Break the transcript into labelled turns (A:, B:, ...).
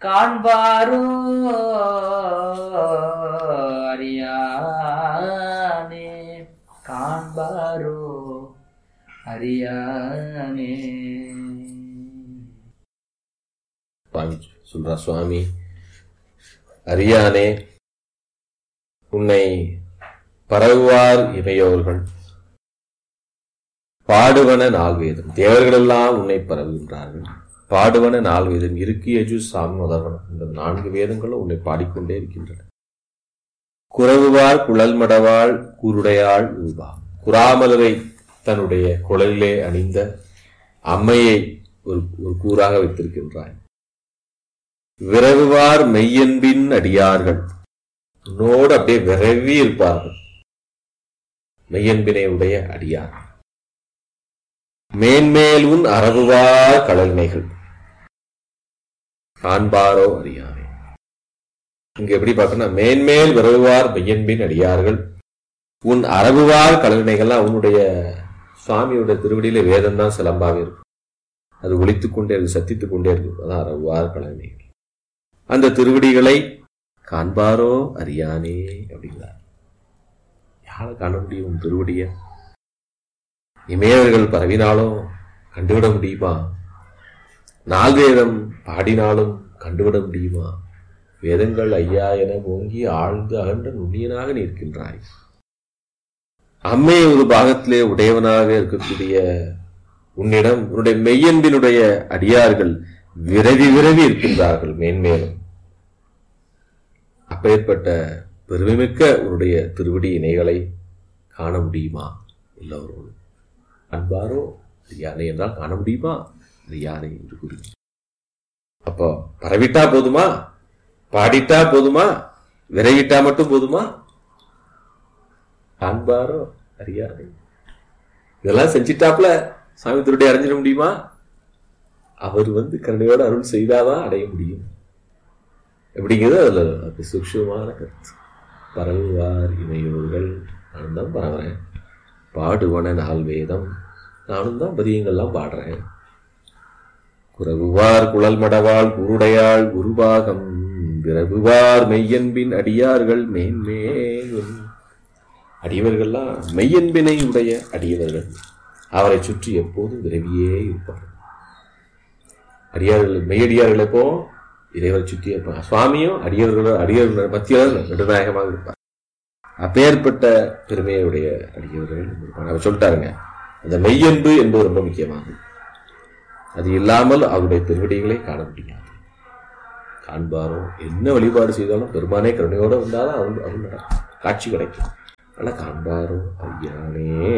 A: காண்பாரோ அறியானே காண்பாரோ அறியானே
B: சுவாமி சொல்றா சுவாமி அறியானே உன்னை பரவுவார் இமையோர்கள் பாடுவன நால்வேதம் தேவர்களெல்லாம் உன்னை பரவுகின்றார்கள் பாடுவன நால்வேதம் இருக்கு எஜு சாமி உதவனம் இந்த நான்கு வேதங்களும் உன்னை பாடிக்கொண்டே இருக்கின்றன குறவுவார் குழல் மடவாள் கூருடையாள் உருவா குறாமலரை தன்னுடைய குழலிலே அணிந்த அம்மையை ஒரு ஒரு கூறாக வைத்திருக்கின்றாய் விரவுவார் மெய்யன்பின் அடியார்கள் உன்னோடு அப்படியே விரவி இருப்பார்கள் மெய்யன்பினை உடைய அடியார்கள் மேன்மேல் உன் அறவுவார் கழல்மைகள் காண்பாரோ அறியாரே இங்க எப்படி பார்க்கணும் மேன்மேல் விரவுவார் மெய்யன்பின் அடியார்கள் உன் அறவுவார் கழல்மைகள்லாம் உன்னுடைய சுவாமியோட திருவடியில வேதம் தான் சிலம்பாவே இருக்கும் அது ஒழித்துக் கொண்டே இருக்கு சத்தித்துக் கொண்டே இருக்கும் அதான் அறவுவார் கழல்மைகள் அந்த திருவடிகளை காண்பாரோ அறியானே அப்படிங்கிறார் யாரை காண முடியும் உன் திருவடிய இமயவர்கள் பரவினாலும் கண்டுவிட முடியுமா நால்வேதம் பாடினாலும் கண்டுவிட முடியுமா வேதங்கள் ஐயா என ஓங்கி ஆழ்ந்து அகன்ற நுண்ணியனாக நிற்கின்றாய் அம்மை ஒரு பாகத்திலே உடையவனாக இருக்கக்கூடிய உன்னிடம் உன்னுடைய மெய்யன்பினுடைய அடியார்கள் விரவி விரவி இருக்கின்றார்கள் மேன்மேலும் அப்பேற்பட்ட பெருமைமிக்க உன்னுடைய திருவடி இணைகளை காண முடியுமா எல்லோரோடும் அன்பாரோ அது யானை என்றால் காண முடியுமா அது யானை என்று கூறி அப்போ பரவிட்டா போதுமா பாடிட்டா போதுமா விரைவிட்டா மட்டும் போதுமா காண்பாரோ அறியாதே இதெல்லாம் செஞ்சிட்டாப்ல சாமி திருடி அடைஞ்சிட முடியுமா அவர் வந்து கருணையோட அருள் செய்தாதான் அடைய முடியும் எப்படிங்கிறது அதுல அது சூக்ஷமான கருத்து பரவுவார் இமையோர்கள் நானும் தான் பரவுறேன் பாடுவன நாள் வேதம் நானும் தான் பதியங்கள்லாம் பாடுறேன் குறவுவார் குழல் மடவாள் குருடையாள் குருபாகம் விரவுவார் மெய்யன்பின் அடியார்கள் மேன்மேலும் அடியவர்கள்லாம் மெய்யன்பினை உடைய அடியவர்கள் அவரை சுற்றி எப்போதும் விரவியே இருப்பார்கள் அடியார்கள் மெய்யடியார்கள் எப்போ இறைவரை சுற்றி இருப்பாங்க சுவாமியும் அடியவர்கள் அடியவர்கள் மத்தியில் நடுநாயகமாக இருப்பார் அப்பேற்பட்ட பெருமையுடைய அடியவர்கள் இருப்பாங்க அவர் சொல்லிட்டாருங்க அந்த மெய்யன்பு என்பது ரொம்ப முக்கியமானது அது இல்லாமல் அவருடைய பெருவடிகளை காண முடியாது காண்பாரோ என்ன வழிபாடு செய்தாலும் பெருமானே கருணையோட வந்தாலும் அவன் அவன் காட்சி கிடைக்கும் ஆனா காண்பாரோ ஐயானே